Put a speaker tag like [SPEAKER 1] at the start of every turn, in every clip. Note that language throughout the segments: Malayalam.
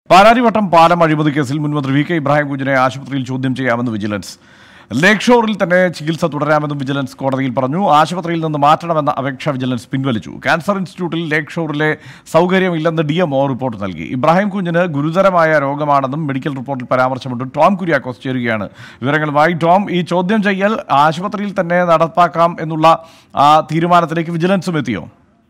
[SPEAKER 1] പാലാരിവട്ടം പാലം അഴിമതി കേസിൽ മുൻമന്ത്രി വി കെ ഇബ്രാഹിം കുഞ്ഞിനെ ആശുപത്രിയിൽ ചോദ്യം ചെയ്യാമെന്ന് വിജിലൻസ് ലേക്ക് ഷോറിൽ തന്നെ ചികിത്സ തുടരാമെന്നും വിജിലൻസ് കോടതിയിൽ പറഞ്ഞു ആശുപത്രിയിൽ നിന്ന് മാറ്റണമെന്ന അപേക്ഷ വിജിലൻസ് പിൻവലിച്ചു ക്യാൻസർ ഇൻസ്റ്റിറ്റ്യൂട്ടിൽ ലേക്ക് ഷോറിലെ സൗകര്യമില്ലെന്ന് ഡി എംഒ റിപ്പോർട്ട് നൽകി ഇബ്രാഹിം കുഞ്ഞിന് ഗുരുതരമായ രോഗമാണെന്നും മെഡിക്കൽ റിപ്പോർട്ടിൽ പരാമർശമുണ്ട് ടോം കുര്യാക്കോസ് ചേരുകയാണ് വിവരങ്ങളുമായി ടോം ഈ ചോദ്യം ചെയ്യൽ ആശുപത്രിയിൽ തന്നെ നടപ്പാക്കാം എന്നുള്ള ആ, തീരുമാനത്തിലേക്ക് വിജിലൻസും എത്തിയോ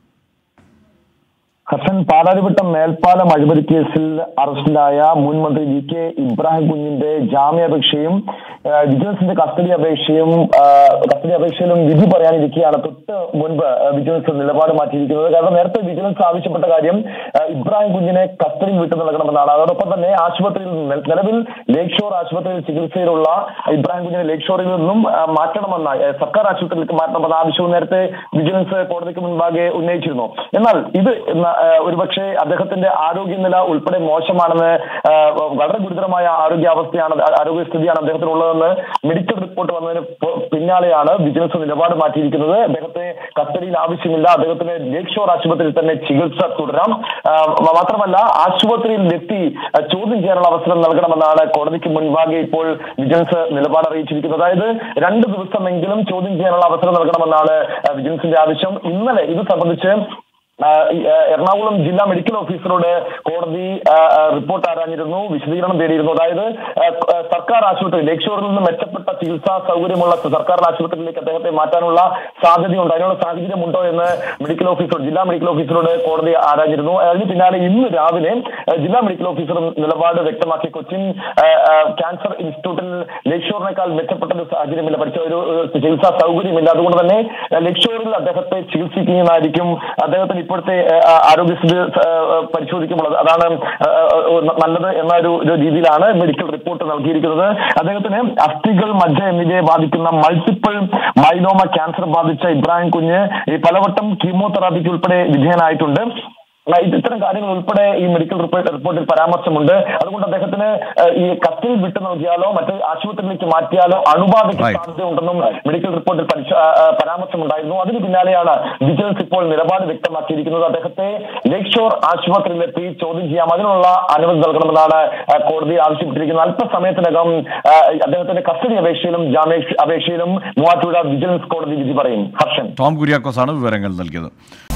[SPEAKER 2] ഹസൻ പാലാരിവട്ടം മേൽപ്പാലം അഴിമതി കേസിൽ അറസ്റ്റിലായ മുൻ മന്ത്രി വി കെ ഇബ്രാഹിം കുഞ്ഞിന്റെ ജാമ്യാപേക്ഷയും ആ, വിജിലൻസിന്റെ കസ്റ്റഡി അപേക്ഷയും ആ, കസ്റ്റഡി അപേക്ഷയിലും വിധി പറയാനിരിക്കെയാണ് തൊട്ട് മുൻപ് ആ, വിജിലൻസ് നിലപാട് മാറ്റിയിരിക്കുന്നത് കാരണം നേരത്തെ വിജിലൻസ് ആവശ്യപ്പെട്ട കാര്യം ആ, ഇബ്രാഹിം കുഞ്ഞിനെ കസ്റ്റഡിയിൽ വിട്ടു നൽകണമെന്നാണ് അതോടൊപ്പം തന്നെ ആശുപത്രിയിൽ നിന്ന് നിലവിൽ ലേക്ക് ഷോർ ആശുപത്രിയിൽ ചികിത്സയിലുള്ള ഇബ്രാഹിം കുഞ്ഞിനെ ലേക്ക് ഷോറിൽ നിന്നും ആ, മാറ്റണമെന്ന ആ, സർക്കാർ ആശുപത്രിയിലേക്ക് മാറ്റണമെന്ന ആവശ്യവും നേരത്തെ വിജിലൻസ് കോടതിക്ക് മുൻപാകെ ഉന്നയിച്ചിരുന്നു എന്നാൽ ഇത് ന- ആ, ഒരുപക്ഷെ അദ്ദേഹത്തിന്റെ ആരോഗ്യനില ഉൾപ്പെടെ മോശമാണെന്ന് ആ, വളരെ ഗുരുതരമായ ആരോഗ്യാവസ്ഥയാണ് ആ- ആരോഗ്യസ്ഥിതിയാണ് അദ്ദേഹത്തിനുള്ളതെന്ന് മെഡിക്കൽ റിപ്പോർട്ട് വന്നതിന് പ- പിന്നാലെയാണ് വിജിലൻസ് നിലപാട് മാറ്റിയിരിക്കുന്നത് അദ്ദേഹത്തെ കസ്റ്റഡിയിൽ ആവശ്യമില്ല അദ്ദേഹത്തിന് ലേക്ക് ഷോർ ആശുപത്രിയിൽ തന്നെ ചികിത്സ തുടരാം ആ, മ- മാത്രമല്ല ആശുപത്രിയിൽ എത്തി ആ, ചോദ്യം ചെയ്യാനുള്ള അവസരം നൽകണമെന്നാണ് കോടതിക്ക് മുൻപാകെ ഇപ്പോൾ വിജിലൻസ് നിലപാട് അറിയിച്ചിരിക്കുന്നത് അതായത് രണ്ട് ദിവസമെങ്കിലും ചോദ്യം ചെയ്യാനുള്ള അവസരം നൽകണമെന്നാണ് ആ, വിജിലൻസിന്റെ ആവശ്യം ഇന്നലെ ഇത് സംബന്ധിച്ച് ആ, ഈ, ആ, എറണാകുളം ജില്ലാ മെഡിക്കൽ ഓഫീസറോട് കോടതി ആ, ആ, റിപ്പോർട്ട് ആരാഞ്ഞിരുന്നു വിശദീകരണം തേടിയിരുന്നു അതായത് ആ, ആ, സർക്കാർ ആശുപത്രി ലേക്ഷോറിൽ നിന്ന് മെച്ചപ്പെട്ട ചികിത്സാ സൗകര്യമുള്ള സർക്കാർ ആശുപത്രിയിലേക്ക് അദ്ദേഹത്തെ മാറ്റാനുള്ള സാധ്യതയുണ്ടോ അതിനുള്ള സാഹചര്യമുണ്ടോ എന്ന് മെഡിക്കൽ ഓഫീസർ ജില്ലാ മെഡിക്കൽ ഓഫീസറോട് കോടതി ആരാഞ്ഞിരുന്നു അതിന് പിന്നാലെ ഇന്ന് രാവിലെ ആ, ജില്ലാ മെഡിക്കൽ ഓഫീസർ നിലപാട് വ്യക്തമാക്കി കൊച്ചിൻ ആ, ആ, ക്യാൻസർ ഇൻസ്റ്റിറ്റ്യൂട്ടിൽ ലേക്ഷോറിനേക്കാൾ മെച്ചപ്പെട്ട ഒരു സാഹചര്യമില്ല പഠിച്ച ഒരു ഒരു ചികിത്സാ സൗകര്യമില്ല അതുകൊണ്ട് തന്നെ ആ, ലേക്ഷോറിൽ അദ്ദേഹത്തെ ചികിത്സിക്കുന്നതായിരിക്കും അദ്ദേഹത്തിന് ഇപ്പോഴത്തെ ആ, ആരോഗ്യസ്ഥിതി ആ, ആ, പരിശോധിക്കുമ്പോൾ അത് അതാണ് ആ, ആ, നല്ലത് എന്ന ഒരു ഒരു രീതിയിലാണ് മെഡിക്കൽ റിപ്പോർട്ട് നൽകിയിരിക്കുന്നത് അദ്ദേഹത്തിന് അസ്ഥികൾ മജ്ജ എന്നിവയെ ബാധിക്കുന്ന മൾട്ടിപ്പിൾ മൈലോമ ക്യാൻസർ ബാധിച്ച ഇബ്രാഹിം കുഞ്ഞ് ഈ പലവട്ടം കീമോതെറാപ്പിക്ക് ഉൾപ്പെടെ വിധേയനായിട്ടുണ്ട് ആ, ഇത് ഇത്തരം കാര്യങ്ങൾ ഉൾപ്പെടെ ഈ മെഡിക്കൽ റിപ്പോർട്ട് റിപ്പോർട്ടിൽ പരാമർശമുണ്ട് അതുകൊണ്ട് അദ്ദേഹത്തിന് ആ, ഈ കത്തിൽ വിട്ടു നൽകിയാലോ മറ്റ് ആശുപത്രിയിലേക്ക് മാറ്റിയാലോ അണുബാധയ്ക്ക്
[SPEAKER 1] Right.
[SPEAKER 2] സാധ്യതയുണ്ടെന്നും മെഡിക്കൽ റിപ്പോർട്ടിൽ പരിശ- ആ, ആ, പരാമർശമുണ്ടായിരുന്നു അതിന് പിന്നാലെയാണ് വിജിലൻസ് ഇപ്പോൾ നിലപാട് വ്യക്തമാക്കിയിരിക്കുന്നത് അദ്ദേഹത്തെ ലേക്ക് ഷോർ ആശുപത്രിയിലെത്തി ചോദ്യം ചെയ്യാം അതിനുള്ള അനുമതി നൽകണമെന്നാണ് ആ, കോടതി ആവശ്യപ്പെട്ടിരിക്കുന്നത് അല്പസമയത്തിനകം ആ, അദ്ദേഹത്തിന്റെ കസ്റ്റഡി അപേക്ഷയിലും ജാമ്യ അപേക്ഷയിലും മൂവാറ്റുപുഴ വിജിലൻസ് കോടതി വിധി പറയും ഹർഷൻ
[SPEAKER 1] ടോം കുര്യാക്കോസാണ് വിവരങ്ങൾ നൽകിയത്